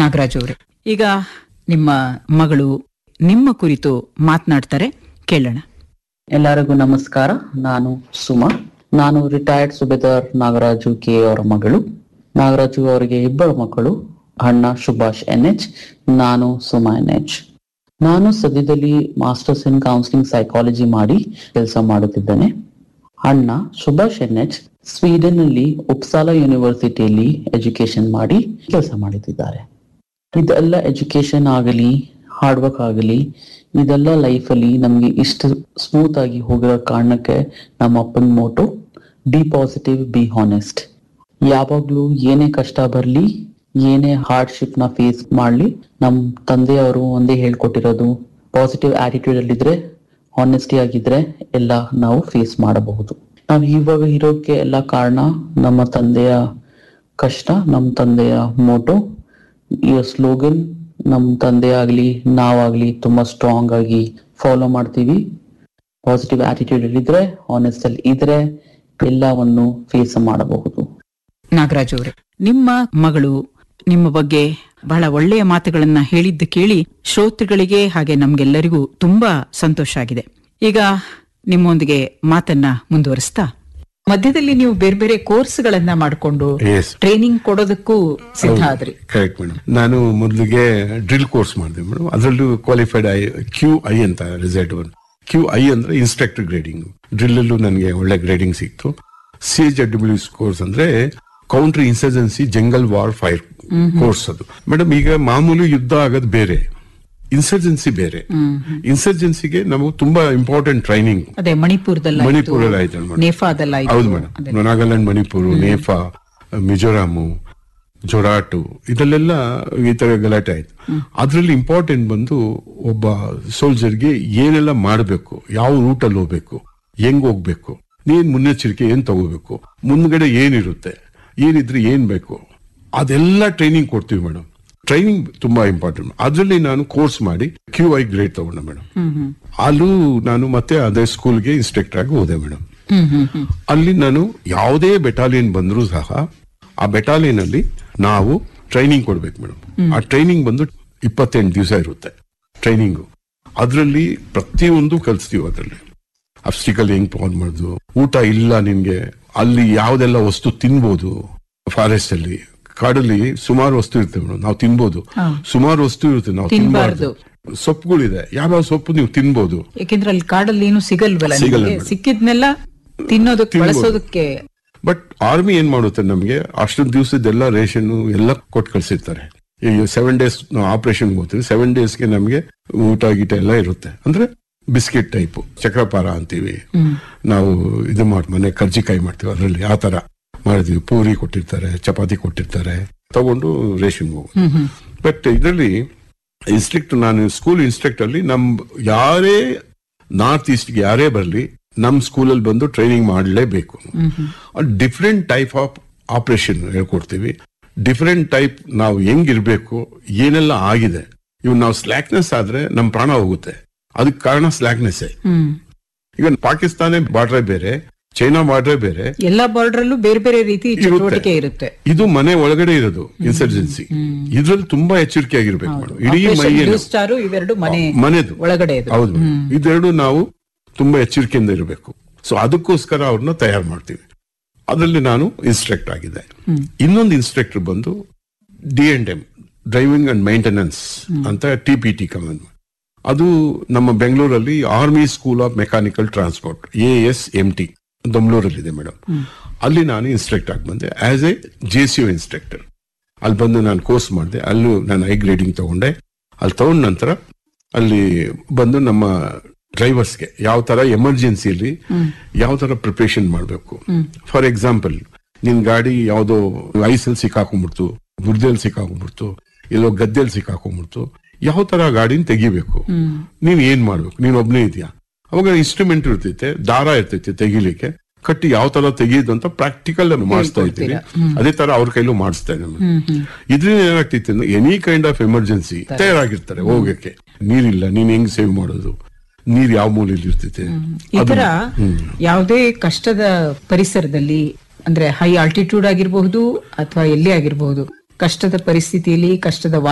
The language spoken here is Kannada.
ನಾಗರಾಜ್ ಅವರೇ ಈಗ ನಿಮ್ಮ ಮಗಳು ನಿಮ್ಮ ಕುರಿತು ಮಾತನಾಡ್ತಾರೆ ಕೇಳೋಣ ಎಲ್ಲರಿಗೂ ನಮಸ್ಕಾರ ನಾನು ಸುಮಾ ನಾನು ರಿಟೈರ್ಡ್ ಸುಬೇದಾರ್ ನಾಗರಾಜು ಕೆ ಅವರ ಮಗಳು ನಾಗರಾಜು ಅವರಿಗೆ ಇಬ್ಬರು ಮಕ್ಕಳು ಅಣ್ಣ ಸುಭಾಷ್ ಎನ್ ಎಚ್ ನಾನು ಸುಮಾ ಎನ್ ಎಚ್ ನಾನು ಸದ್ಯದಲ್ಲಿ ಮಾಸ್ಟರ್ಸ್ ಇನ್ ಕೌನ್ಸಿಲಿಂಗ್ ಸೈಕಾಲಜಿ ಮಾಡಿ ಕೆಲಸ ಮಾಡುತ್ತಿದ್ದೇನೆ ಅಣ್ಣ ಸುಭಾಷ್ ಎನ್ ಎಚ್ ಸ್ವೀಡನ್ ನಲ್ಲಿ ಉಪ್ಸಾಲ ಯೂನಿವರ್ಸಿಟಿಯಲ್ಲಿ ಎಜುಕೇಶನ್ ಮಾಡಿ ಕೆಲಸ ಮಾಡುತ್ತಿದ್ದಾರೆ ಇದೆಲ್ಲ ಎಜುಕೇಶನ್ ಆಗಲಿ ಹಾರ್ಡ್ ವರ್ಕ್ ಆಗಲಿ ಇದೆಲ್ಲ ಲೈಫಲ್ಲಿ ನಮ್ಗೆ ಇಷ್ಟು ಸ್ಮೂತ್ ಆಗಿ ಹೋಗಿರೋ ಕಾರಣಕ್ಕೆ ನಮ್ಮ ಅಪ್ಪನ motto be positive be honest ಯಾವಾಗ್ಲೂ ಏನೇ ಕಷ್ಟ ಬರ್ಲಿ ಏನೇ ಹಾರ್ಡ್ಶಿಪ್ ನ ಫೇಸ್ ಮಾಡ್ಲಿ ನಮ್ ತಂದೆಯವರು ಒಂದೇ ಹೇಳ್ಕೊಟ್ಟಿರೋದು ಪಾಸಿಟಿವ್ ಆಟಿಟ್ಯೂಡ್ ಅಲ್ಲಿದ್ರೆ ಹಾನೆಸ್ಟಿ ಆಗಿದ್ರೆ ಎಲ್ಲ ನಾವು ಫೇಸ್ ಮಾಡಬಹುದು ನಾವು ಇವಾಗ ಇರೋಕೆ ಎಲ್ಲ ಕಾರಣ ನಮ್ಮ ತಂದೆಯ ಕಷ್ಟ ನಮ್ಮ ತಂದೆಯ ಮೋಟೋ ಈ ಸ್ಲೋಗನ್ ನಮ್ಮ ತಂದೆ ಆಗ್ಲಿ ನಾವಾಗ್ಲಿ ತುಂಬಾ ಸ್ಟ್ರಾಂಗ್ ಆಗಿ ಫಾಲೋ ಮಾಡ್ತೀವಿ ಪಾಸಿಟಿವ್ ಆಟಿಟ್ಯೂಡ್ ಅಲ್ಲಿ ಇದ್ರೆ ಆನೆಸ್ಟ್ ಅಲ್ಲಿ ಇದ್ರೆ ಎಲ್ಲವನ್ನು ಫೇಸ್ ಮಾಡಬಹುದು ನಾಗರಾಜ್ ಅವರೇ ನಿಮ್ಮ ಮಗಳು ನಿಮ್ಮ ಬಗ್ಗೆ ಬಹಳ ಒಳ್ಳೆಯ ಮಾತುಗಳನ್ನ ಹೇಳಿದ್ದು ಕೇಳಿ ಶ್ರೋತೃಗಳಿಗೆ ಹಾಗೆ ನಮ್ಗೆಲ್ಲರಿಗೂ ತುಂಬಾ ಸಂತೋಷ ಆಗಿದೆ ಈಗ ನಿಮ್ಮೊಂದಿಗೆ ಮಾತನ್ನ ಮುಂದುವರಿಸ್ತಾ ಮಧ್ಯದಲ್ಲಿ ನೀವು ಬೇರೆ ಬೇರೆ ಕೋರ್ಸ್ಗಳನ್ನ ಮಾಡಿಕೊಂಡು ಎಸ್ ಟ್ರೈನಿಂಗ್ ಕೊಡೋದಕ್ಕೂ ಸಿದ್ಧ ಆದ್ರಿ ಕರೆಕ್ಟ್ ಮೇಡಮ್ ನಾನು ಮೊದಲಿಗೆ ಡ್ರಿಲ್ ಕೋರ್ಸ್ ಮಾಡಿದೆ ಮೇಡಮ್ ಅದರಲ್ಲೂ ಕ್ವಾಲಿಫೈಡ್ ಐ ಕ್ಯೂ ಐ ಅಂತ ರಿಸಲ್ಟ್ ಬಂದು ಕ್ಯೂ ಐ ಅಂದ್ರೆ ಇನ್ಸ್ಟ್ರಕ್ಟರ್ ಗ್ರೇಡಿಂಗ್ ಡ್ರಿಲ್ ಅಲ್ಲೂ ನನಗೆ ಒಳ್ಳೆ ಗ್ರೇಡಿಂಗ್ ಸಿಕ್ತು ಸಿ ಎಚ್ ಡಬ್ಲ್ಯೂ ಕೋರ್ಸ್ ಅಂದ್ರೆ counter insurgency jungle warfare course ಅದು ಮೇಡಮ್ ಈಗ ಮಾಮೂಲಿ ಯುದ್ಧ ಆಗೋದು ಬೇರೆ ಇನ್ಸರ್ಜೆನ್ಸಿ ಬೇರೆ ಇನ್ಸರ್ಜೆನ್ಸಿಗೆ ನಮಗೆ ತುಂಬಾ ಇಂಪಾರ್ಟೆಂಟ್ ಟ್ರೈನಿಂಗ್ ಅದೇ ಮಣಿಪುರದಲ್ಲಿ ಮಣಿಪುರಲ್ಲಿ ಆಯ್ತು ಮೇಡಮ್ ನೇಫಾದಲ್ಲಿ ಹೌದು ಮೇಡಮ್ ನಾಗಾಲ್ಯಾಂಡ್ ಮಣಿಪುರ ನೇಫಾ ಮಿಜೋರಾಮು ಜೊರಾಟು ಇದಲ್ಲೆಲ್ಲ ಈ ತರ ಗಲಾಟೆ ಆಯ್ತು ಅದ್ರಲ್ಲಿ ಇಂಪಾರ್ಟೆಂಟ್ ಬಂದು ಒಬ್ಬ ಸೋಲ್ಜರ್ಗೆ ಏನೆಲ್ಲ ಮಾಡಬೇಕು ಯಾವ ರೂಟ್ ಅಲ್ಲಿ ಹೋಗ್ಬೇಕು ಹೆಂಗ್ ಹೋಗ್ಬೇಕು ಏನ್ ಮುನ್ನೆಚ್ಚರಿಕೆ ಏನ್ ತಗೋಬೇಕು ಮುಂದ್ಗಡೆ ಏನಿರುತ್ತೆ ಏನಿದ್ರೆ ಏನ್ ಬೇಕು ಅದೆಲ್ಲ ಟ್ರೈನಿಂಗ್ ಕೊಡ್ತೀವಿ ಮೇಡಮ್ ಟ್ರೈನಿಂಗ್ ತುಂಬಾ ಇಂಪಾರ್ಟೆಂಟ್ ಅದರಲ್ಲಿ ನಾನು ಕೋರ್ಸ್ ಮಾಡಿ ಕ್ಯೂ ಐ ಗ್ರೇಡ್ ತಗೊಂಡೆ ಮೇಡಮ್ ಅಲ್ಲೂ ನಾನು ಮತ್ತೆ ಅದೇ ಸ್ಕೂಲ್ಗೆ ಇನ್ಸ್ಟ್ರಕ್ಟರ್ ಆಗಿ ಹೋದೆ ಮೇಡಮ್ ಅಲ್ಲಿ ನಾನು ಯಾವುದೇ ಬೆಟಾಲಿಯನ್ ಬಂದರೂ ಸಹ ಆ ಬೆಟಾಲಿಯನ್ ಅಲ್ಲಿ ನಾವು ಟ್ರೈನಿಂಗ್ ಕೊಡ್ಬೇಕು ಮೇಡಮ್ ಆ ಟ್ರೈನಿಂಗ್ ಬಂದು ಇಪ್ಪತ್ತೆಂಟು ದಿವಸ ಇರುತ್ತೆ ಟ್ರೈನಿಂಗು ಅದರಲ್ಲಿ ಪ್ರತಿಯೊಂದು ಕಲಿಸ್ತೀವಿ ಅದರಲ್ಲಿ ಅಬ್ಸ್ಟಿಕಲ್ ಹೆಂಗ್ ತಗೊಂಡ್ ಮಾಡುದು ಊಟ ಇಲ್ಲ ನಿನ್ಗೆ ಅಲ್ಲಿ ಯಾವ್ದೆಲ್ಲ ವಸ್ತು ತಿನ್ಬೋದು ಫಾರೆಸ್ಟ್ ಅಲ್ಲಿ ಕಾಡಲ್ಲಿ ಸುಮಾರು ವಸ್ತು ಇರುತ್ತೆ ಮೇಡಮ್ ನಾವು ತಿನ್ಬೋದು ಸುಮಾರು ವಸ್ತು ಇರುತ್ತೆ ನಾವು ತಿನ್ಬಾರ್ದು ಸೊಪ್ಪುಗಳಿದೆ ಯಾವ್ಯಾವ ಸೊಪ್ಪು ನೀವು ತಿನ್ಬೋದು ಯಾಕೆಂದ್ರೆ ಅಲ್ಲಿ ಕಾಡಲ್ಲಿ ಏನು ಸಿಗಲ್ವಲ್ಲ ಸಿಗಲ್ಲ ನಿಮ್ಗೆ. ಮೇಡಮ್. ಸಿಕ್ಕಿದ್ನೆಲ್ಲ ತಿನ್ನೋದಕ್ಕೆ ತಿನ್ಬೋದು. ಬಳಸೋದಕ್ಕೆ ಬಟ್ ಆರ್ಮಿ ಏನ್ ಮಾಡುತ್ತೆ ನಮಗೆ ಅಷ್ಟೊಂದು ದಿವಸದೆಲ್ಲ ರೇಷನ್ ಎಲ್ಲ ಕೊಟ್ಟು ಕಳ್ಸಿರ್ತಾರೆ ಈಗ ಸೆವೆನ್ ಡೇಸ್ ಆಪರೇಷನ್ ಹೋಗ್ತೀವಿ ಸೆವೆನ್ ಡೇಸ್ಗೆ ನಮಗೆ ಊಟ ಗೀಟ ಎಲ್ಲ ಇರುತ್ತೆ ಅಂದ್ರೆ ಬಿಸ್ಕೆಟ್ ಟೈಪ್ ಚಕ್ರಪಾರ ಅಂತೀವಿ ನಾವು ಇದು ಮಾಡಿ ಮನೆ ಕರ್ಜಿಕಾಯಿ ಮಾಡ್ತೀವಿ ಅದರಲ್ಲಿ ಆ ತರ ಮಾಡಿದ್ವಿ ಪೂರಿ ಕೊಟ್ಟಿರ್ತಾರೆ ಚಪಾತಿ ಕೊಟ್ಟಿರ್ತಾರೆ ತಗೊಂಡು ರೇಷನ್ ಹೋಗೋದು ಬಟ್ ಇದರಲ್ಲಿ ಇನ್ಸ್ಟ್ರಕ್ಟರ್ ನಾನು ಸ್ಕೂಲ್ ಇನ್ಸ್ಟ್ರಕ್ಟರ್ ಅಲ್ಲಿ ನಮ್ ಯಾರೇ ನಾರ್ತ್ ಈಸ್ಟ್ಗೆ ಯಾರೇ ಬರಲಿ ನಮ್ ಸ್ಕೂಲಲ್ಲಿ ಬಂದು ಟ್ರೈನಿಂಗ್ ಮಾಡಲೇಬೇಕು ಡಿಫ್ರೆಂಟ್ ಟೈಪ್ ಆಫ್ ಆಪರೇಷನ್ ಹೇಳ್ಕೊಡ್ತೀವಿ ಡಿಫ್ರೆಂಟ್ ಟೈಪ್ ನಾವು ಹೆಂಗಿರ್ಬೇಕು ಏನೆಲ್ಲ ಆಗಿದೆ ಇವ್ ನಾವು ಸ್ಲ್ಯಾಕ್ನೆಸ್ ಆದ್ರೆ ನಮ್ ಪ್ರಾಣ ಹೋಗುತ್ತೆ ಅದಕ್ಕೆ ಕಾರಣ ಸ್ಲ್ಯಾಕ್ನೆಸ್ ಹ್ಮ್ ಈಗ ಪಾಕಿಸ್ತಾನ ಬಾರ್ಡ್ರೆ ಬೇರೆ ಚೈನಾ ಬಾರ್ಡ್ರೆ ಬೇರೆ ಎಲ್ಲಾ ಬಾರ್ಡರ್ ಅಲ್ಲೂ ಬೇರೆ ಬೇರೆ ರೀತಿ ಚಟುವಟಿಕೆ ಇರುತ್ತೆ ಇದು ಮನೆ ಒಳಗಡೆ ಇರೋದು ಇನ್ಸರ್ಜೆನ್ಸಿ ಇದ್ರಲ್ಲಿ ತುಂಬಾ ಎಚ್ಚರಿಕೆ ಆಗಿರ್ಬೇಕು ಮೇಡಮ್ ಇಡೀ Operation ಮೈ Blue Star ಇವೆರಡು ಮನೆ ಮನೆದು ಒಳಗಡೆ ಇದು ಹೌದು ಮೇಡಮ್. ಇದೆರಡು ನಾವು ತುಂಬಾ ಎಚ್ಚರಿಕೆಯಿಂದ ಇರಬೇಕು ಸೊ ಅದಕ್ಕೋಸ್ಕರ ಅವ್ರನ್ನ ತಯಾರು ಮಾಡ್ತೀವಿ ಅದರಲ್ಲಿ ನಾನು ಇನ್ಸ್ಟ್ರಕ್ಟರ್ ಆಗಿದೆ ಇನ್ನೊಂದು ಇನ್ಸ್ಟ್ರಕ್ಟರ್ ಬಂದು D and M driving and maintenance ಅಂತ ಟಿ ಪಿ ಟಿ ಕಮಾಂಡ್ ಅದು ನಮ್ಮ ಬೆಂಗಳೂರಲ್ಲಿ army school of mechanical transport A S M T ದಮ್ಲೂರಲ್ಲಿದೆ ಮೇಡಮ್ ಅಲ್ಲಿ ನಾನು ಇನ್ಸ್ಟ್ರಕ್ಟರ್ ಆಗಿ ಬಂದೆ as a J C O instructor ಅಲ್ಲಿ ಬಂದು ನಾನು ಕೋರ್ಸ್ ಮಾಡಿದೆ ಅಲ್ಲೂ ನಾನು ಐ ಗ್ರೇಡಿಂಗ್ ತಗೊಂಡೆ ಅಲ್ಲಿ ತಗೊಂಡ ನಂತರ ಅಲ್ಲಿ ಬಂದು ನಮ್ಮ ಡ್ರೈವರ್ಸ್ಗೆ ಯಾವ ತರ ಎಮರ್ಜೆನ್ಸಿಯಲ್ಲಿ ಯಾವ ತರ ಪ್ರಿಪರೇಷನ್ ಮಾಡಬೇಕು ಫಾರ್ ಎಕ್ಸಾಂಪಲ್ ನಿನ್ ಗಾಡಿ ಯಾವ್ದೋ ಐಸಲ್ಲಿ ಸಿಕ್ಕಾಕೊಂಡ್ಬಿಡ್ತು ಬುರ್ದಲ್ಲಿ ಸಿಕ್ಕಾಕೊಂಡ್ಬಿಡ್ತು ಎಲ್ಲೋ ಗದ್ದೆಯಲ್ಲಿ ಸಿಕ್ಕಾಕೊಂಡ್ಬಿಡ್ತು ಯಾವ ತರ ಗಾಡಿನ ತೆಗಿಬೇಕು ನೀನ್ ಏನ್ ಮಾಡ್ಬೇಕು ನೀನ್ ಒಬ್ನೇ ಇದೆಯಾ ಅವಾಗ ಇನ್ಸ್ಟ್ರೂಮೆಂಟ್ ಇರ್ತೈತೆ ದಾರ ಇರ್ತೈತೆ ತೆಗಿಲಿಕ್ಕೆ ಕಟ್ಟಿ ಯಾವ ತರ ತೆಗೆಯೋದು ಅಂತ ಪ್ರಾಕ್ಟಿಕಲ್ ಮಾಡಿಸ್ತಾ ಇದ್ದೀನಿ ಅದೇ ತರ ಅವ್ರ ಕೈಲೂ ಮಾಡಿಸ್ತಾ ಇದ್ದೀನಿ ಇದ್ರಿಂದ ಏನಾಗ್ತಿತ್ತು ಅಂದ್ರೆ ಎನಿ ಕೈಂಡ್ ಆಫ್ ಎಮರ್ಜೆನ್ಸಿ ತಯಾರಾಗಿರ್ತಾರೆ ಹೋಗಕ್ಕೆ ನೀರಿಲ್ಲ ನೀನ್ ಹೆಂಗ್ ಸೇವ್ ಮಾಡೋದು ನೀರ್ ಯಾವ ಮೂಲೆಯಲ್ಲಿ ಇರ್ತೈತೆ ಈ ತರ ಹ್ಮ್. ಯಾವುದೇ ಕಷ್ಟದ ಪರಿಸರದಲ್ಲಿ ಅಂದ್ರೆ ಹೈ ಆಲ್ಟಿಟ್ಯೂಡ್ ಆಗಿರಬಹುದು ಅಥವಾ ಎಲ್ಲೇ ಆಗಿರಬಹುದು ಕಷ್ಟದ ಪರಿಸ್ಥಿತಿಯಲ್ಲಿ ಕಷ್ಟದ